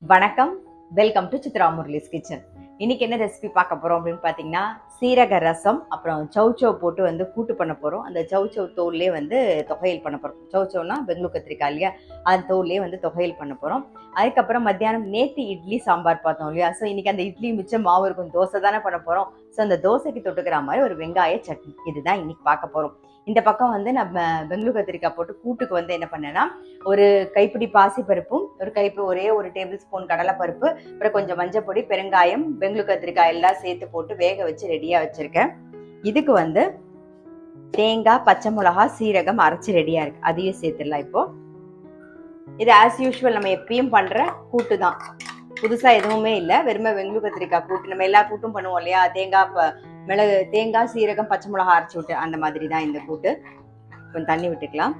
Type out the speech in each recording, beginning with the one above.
வணக்கம் welcome to Chitra Murali's kitchen இன்னைக்கு என்ன ரெசிபி பார்க்க போறோம் அப்படின்னு பார்த்தீங்கன்னா சீரக ரசம் அப்புறம் சௌச்சௌ போட்டு வந்து கூட்டு பண்ண போறோம் அந்த சௌச்சௌ தோல்லே வந்து தொகையல் பண்ண போறோம் சௌச்சௌனா பெங்களூர் கத்திரிக்காய் இல்லையா அந்த தோல்லே வந்து தொகையல் பண்ண போறோம் அதுக்கப்புறம் மத்தியானம் நேத்தி இட்லி சாம்பார் பார்த்தோம் இல்லையா ஸோ இன்னைக்கு அந்த இட்லி மிச்சம் மாவு இருக்கும் தோசை தானே பண்ண போறோம் ஸோ அந்த தோசைக்கு தொட்டுக்கிற மாதிரி ஒரு வெங்காய சட்னி இதுதான் இன்னைக்கு பார்க்க போறோம் இந்த பக்கம் வந்து நம்ம பெங்களூர் கத்திரிக்காய் போட்டு கூட்டுக்கு வந்து என்ன பண்ணேன்னா ஒரு கைப்பிடி பாசி பருப்பும் ஒரு கைப்பு ஒரே ஒரு டேபிள் ஸ்பூன் கடலை பருப்பு அப்புறம் கொஞ்சம் மஞ்சள் பொடி பெருங்காயம் பெங்களூர் கத்திரிக்காய் எல்லாம் சேர்த்து போட்டு வேக வச்சு ரெடியாக வச்சிருக்கேன் இதுக்கு வந்து தேங்காய் பச்சை மிளகா சீரகம் அரைச்சி ரெடியாக இருக்கு அதையும் சேர்த்துடலாம் இப்போ இது ஆஸ் யூஷுவல் நம்ம எப்பயும் பண்ற கூட்டு தான் புதுசா எதுவுமே இல்லை வெறுமை வெங்களூர் கத்திரிக்காய் கூட்டு நம்ம எல்லா கூட்டும் பண்ணுவோம் இல்லையா தேங்காய் ப- மிளகு தேங்காய் சீரகம் பச்சை மிளகா அரைச்சி விட்டு அந்த மாதிரி தான் இந்த கூட்டு கொஞ்சம் தண்ணி விட்டுக்கலாம்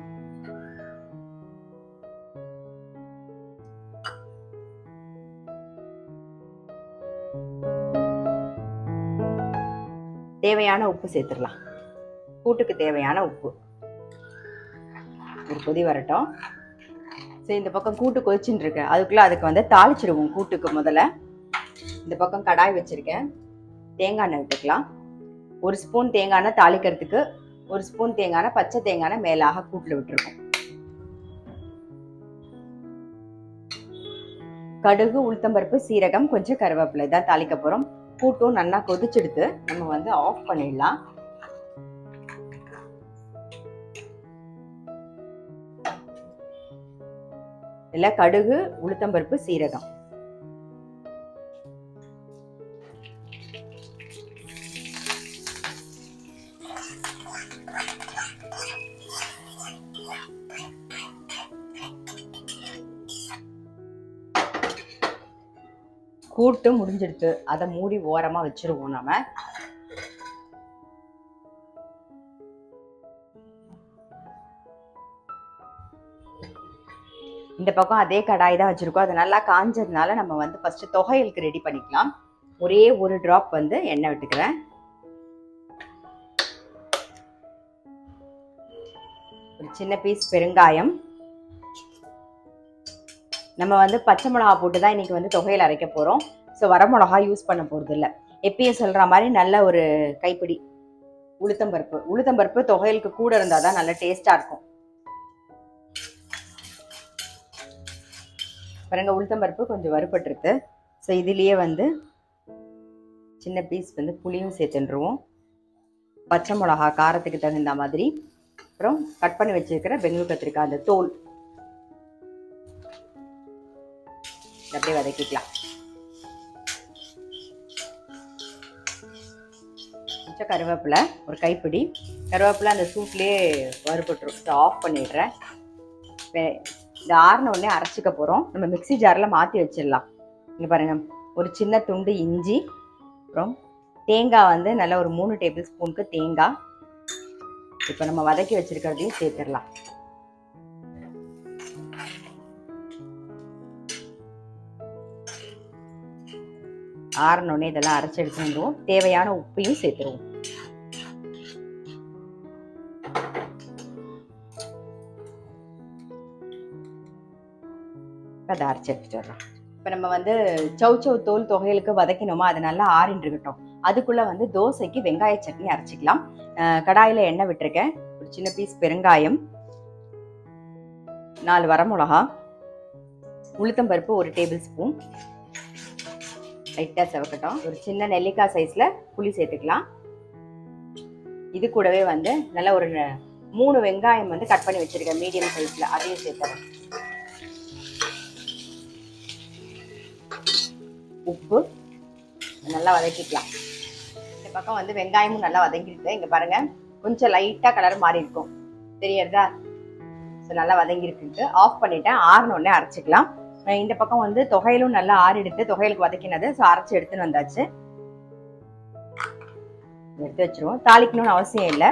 தேவையான உப்பு சேர்த்துடலாம் கூட்டுக்கு தேவையான உப்பு ஒரு கொதி வரட்டும் சரி இந்த பக்கம் கூட்டு கொதிச்சுட்டு இருக்கு அதுக்குள்ள அதுக்கு வந்து தாளிச்சிடுவோம் கூட்டுக்கு முதல்ல இந்த பக்கம் கடாய் வச்சிருக்கேன் தேங்காய் எண்ணெய் விட்டுக்கலாம் ஒரு ஸ்பூன் தேங்காய் எண்ணெய் தாளிக்கிறதுக்கு ஒரு ஸ்பூன் தேங்காய் எண்ணெய் பச்சை தேங்காய் எண்ணெய் மேலாக கூட்டில் விட்டுருக்கோம் கடுகு உளுத்தம்பருப்பு சீரகம் கொஞ்சம் கருவேப்பிலை தான் தாளிக்க போறோம் கூட்டும் நல்லா கொதிச்செடுத்து நம்ம வந்து ஆஃப் பண்ணிடலாம் இல்ல கடுகு உளுத்தம்பருப்பு சீரகம் கூட்டு முடிஞ்சிடுத்து அதை மூடி ஓரமா வச்சிருவோம் நாம இந்த பக்கம் அதே கடாய் தான் வச்சிருக்கோம் அது நல்லா காஞ்சதுனால நம்ம வந்து ஃபர்ஸ்ட் தொகையலுக்கு ரெடி பண்ணிக்கலாம் ஒரே ஒரு டிராப் வந்து எண்ணெய் விட்டுக்கிறேன் ஒரு சின்ன பீஸ் பெருங்காயம் நம்ம வந்து பச்சை மிளகா போட்டு தான் இன்னைக்கு வந்து தொகையில் அரைக்க போகிறோம் ஸோ வரமிளகா யூஸ் பண்ண போகிறது இல்லை எப்பயும் சொல்கிற மாதிரி நல்ல ஒரு கைப்பிடி உளுத்தம்பருப்பு உளுத்தம்பருப்பு தொகையலுக்கு கூட இருந்தால் தான் நல்ல டேஸ்ட்டாக இருக்கும் பாருங்க உளுத்தம்பருப்பு கொஞ்சம் வறுபட்டுருக்கு ஸோ இதுலேயே வந்து சின்ன பீஸ் வந்து புளியும் சேர்த்துருவோம் பச்சை மிளகா காரத்துக்கு தகுந்த மாதிரி அப்புறம் கட் பண்ணி வச்சிருக்கிற பெங்களூர் கத்திரிக்காய் அந்த தோல் இதை அப்படியே வதக்கிக்கலாம் கொஞ்சம் கருவேப்பிலை ஒரு கைப்பிடி கருவேப்பிலை அந்த சூட்லேயே வறுபட்டுரும் ஸோ ஆஃப் பண்ணிடுறேன் வே- இந்த ஆறின உடனே அரைச்சிக்க போகிறோம் நம்ம மிக்ஸி ஜாரில் மாற்றி வச்சிடலாம் இங்கே பாருங்கள் ஒரு சின்ன துண்டு இஞ்சி அப்புறம் தேங்காய் வந்து நல்ல ஒரு மூணு டேபிள் ஸ்பூனுக்கு தேங்காய் இப்போ நம்ம வதக்கி வச்சிருக்கிறதையும் சேர்த்துடலாம் ஆறினோடனே இதெல்லாம் அரைச்சி எடுத்து வந்துடுவோம் தேவையான உப்பையும் சேர்த்துருவோம் இப்ப அதை அரைச்சி எடுத்துட்டு வர்றோம் இப்போ நம்ம வந்து சௌச்சௌ தோல் தொகைகளுக்கு வதக்கினோமா அது நல்லா ஆறின்னு இருக்கட்டும் அதுக்குள்ள வந்து தோசைக்கு வெங்காய சட்னி அரைச்சிக்கலாம் அஹ் கடாயில எண்ணெய் விட்டுருக்கேன் ஒரு சின்ன பீஸ் பெருங்காயம் நாலு வரமிளகா உளுத்தம்பருப்பு ஒரு டேபிள் ஸ்பூன் லைட்டாக செவக்கட்டும் ஒரு சின்ன நெல்லிக்காய் சைஸில் புளி சேர்த்துக்கலாம் இது கூடவே வந்து நல்ல ஒரு ந- மூணு வெங்காயம் வந்து கட் பண்ணி வச்சிருக்கேன் மீடியம் சைஸில் அதையும் சேர்த்துறேன் உப்பு நல்லா வதக்கிக்கலாம் இந்த பக்கம் வந்து வெங்காயமும் நல்லா வதங்கிருக்கு இங்கே பாருங்க கொஞ்சம் லைட்டாக கலர் மாறி இருக்கும் தெரியறதா ஸோ நல்லா வதங்கிருக்கு ஆஃப் பண்ணிட்டேன் ஆறின உடனே அரைச்சிக்கலாம் அஹ் இந்த பக்கம் வந்து தொகையிலும் நல்லா ஆறி எடுத்து தொகையிலுக்கு வதக்கினது ஸோ அரைச்சி எடுத்துன்னு வந்தாச்சு எடுத்து வச்சிருவோம் தாளிக்கணும்னு அவசியம் இல்லை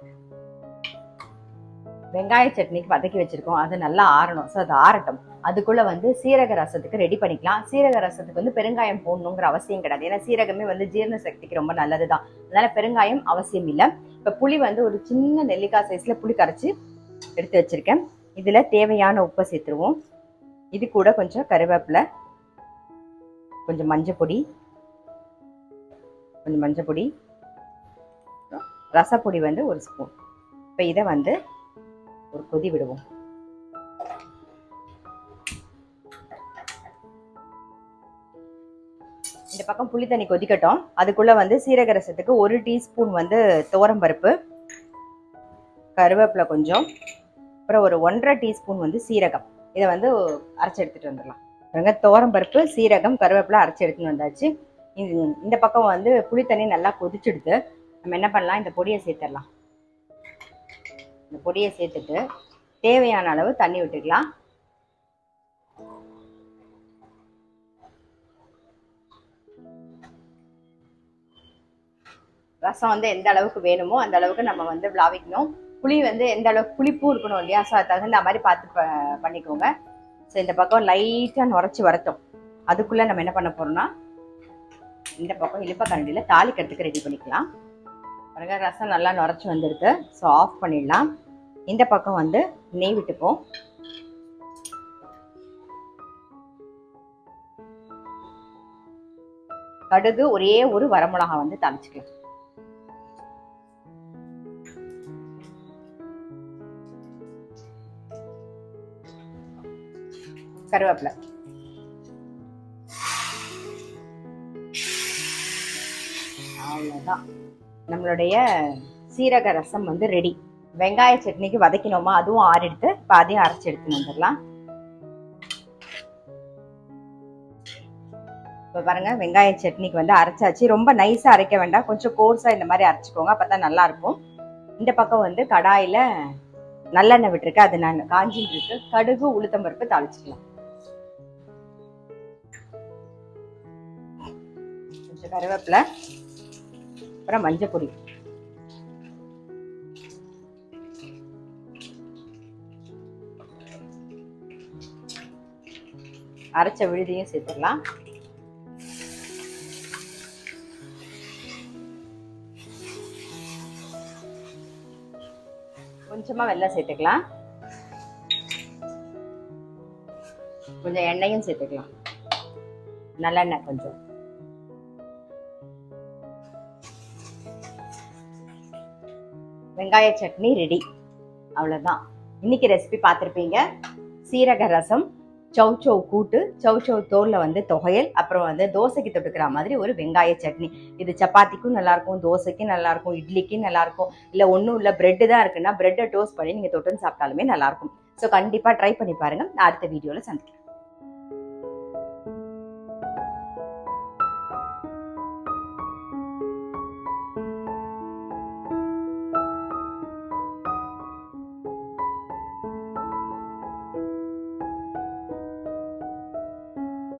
வெங்காய சட்னிக்கு வதக்கி வச்சிருக்கோம் அது நல்லா ஆறணும் ஸோ அது ஆறட்டும் அதுக்குள்ள வந்து சீரக ரசத்துக்கு ரெடி பண்ணிக்கலாம் சீரக ரசத்துக்கு வந்து பெருங்காயம் போடணுங்கிற அவசியம் கிடையாது ஏன்னா சீரகமே வந்து ஜீரண சக்திக்கு ரொம்ப நல்லதுதான் அதனால பெருங்காயம் அவசியம் இல்லை இப்போ புளி வந்து ஒரு சின்ன நெல்லிக்காய் சைஸ்ல புளி கரைச்சி எடுத்து வச்சிருக்கேன் இதுல தேவையான உப்பை சேர்த்துருவோம் இது கூட கொஞ்சம் கருவேப்பிலை கொஞ்சம் மஞ்சள் பொடி கொஞ்சம் மஞ்சள் பொடி அப்புறம் ரசப்பொடி வந்து ஒரு ஸ்பூன் இப்போ இதை வந்து ஒரு கொதி விடுவோம் இந்த பக்கம் புளி தண்ணி கொதிக்கட்டும் அதுக்குள்ள வந்து சீரக ரசத்துக்கு ஒரு டீஸ்பூன் வந்து துவரம் பருப்பு கருவேப்பிலை கொஞ்சம் அப்புறம் ஒரு ஒன்றரை டீஸ்பூன் வந்து சீரகம் இதை வந்து அரைச்சி எடுத்துட்டு வந்துடலாம் பாருங்க துவரம் பருப்பு சீரகம் கருவேப்பிலை அரைச்சி எடுத்துன்னு வந்தாச்சு இது இந்த பக்கம் வந்து புளி தண்ணி நல்லா கொதிச்சுடுது நம்ம என்ன பண்ணலாம் இந்த பொடியை சேர்த்துடலாம் இந்த பொடியை சேர்த்துட்டு தேவையான அளவு தண்ணி விட்டுக்கலாம் ரசம் வந்து எந்த அளவுக்கு வேணுமோ அந்த அளவுக்கு நம்ம வந்து விளாவிக்கணும் புளி வந்து எந்த அளவுக்கு புளிப்பும் இருக்கணும் இல்லையா ஸோ அது தகுந்த மாதிரி பார்த்து ப- பண்ணிக்கோங்க ஸோ இந்த பக்கம் லைட்டாக நுரைச்சி வரட்டும் அதுக்குள்ளே நம்ம என்ன பண்ண போறோம்னா இந்த பக்கம் இழுப்ப கரண்டியில் தாளிக்கிறதுக்கு ரெடி பண்ணிக்கலாம் பாருங்க ரசம் நல்லா நுரைச்சி வந்துருக்கு ஸோ ஆஃப் பண்ணிடலாம் இந்த பக்கம் வந்து நெய் விட்டுப்போம் கடுகு ஒரே ஒரு வரமிளகா வந்து தாளிச்சுக்கலாம் கருவேப்பிலை அவ்வளோதான் நம்மளுடைய சீரக ரசம் வந்து ரெடி வெங்காய சட்னிக்கு வதக்கினோமா அதுவும் ஆறிடுத்து இப்போ அதையும் அரைச்சி எடுத்துன்னு வந்துடலாம் இப்போ பாருங்க வெங்காய சட்னிக்கு வந்து அரைச்சாச்சு ரொம்ப நைஸாக அரைக்க வேண்டாம் கொஞ்சம் கோர்ஸாக இந்த மாதிரி அரைச்சிக்கோங்க அப்போ தான் நல்லா இருக்கும் இந்த பக்கம் வந்து கடாயில் நல்லெண்ணெய் விட்டுருக்கு அது நான் காஞ்சிட்டு இருக்கு கடுகு உளுத்தம்பருப்பு தாளிச்சிக்கலாம் கொஞ்சம் கருவேப்பிலை அப்புறம் மஞ்சள் பொடி அரைச்ச விழுதியும் சேர்த்துடலாம் கொஞ்சமா வெல்லம் சேர்த்துக்கலாம் கொஞ்சம் எண்ணெயும் சேர்த்துக்கலாம் நல்லெண்ணெய் கொஞ்சம் வெங்காய சட்னி ரெடி அவ்வளோதான் இன்னைக்கு ரெசிபி பார்த்துருப்பீங்க சீரக ரசம் சௌச்சௌ கூட்டு சௌச்சௌ தோலில் வந்து தொகையல் அப்புறம் வந்து தோசைக்கு தொட்டுக்கிற மாதிரி ஒரு வெங்காய சட்னி இது சப்பாத்திக்கும் நல்லா இருக்கும் தோசைக்கும் நல்லா இருக்கும் இட்லிக்கும் நல்லா இருக்கும் இல்லை ஒன்றும் இல்லை பிரெட்டு தான் இருக்குன்னா பிரெட்டை டோஸ்ட் பண்ணி நீங்கள் தொட்டுன்னு சாப்பிட்டாலுமே நல்லா இருக்கும் ஸோ கண்டிப்பாக ட்ரை பண்ணி பாருங்க நான் அடுத்த வீடியோவில் சந்திக்கிறேன்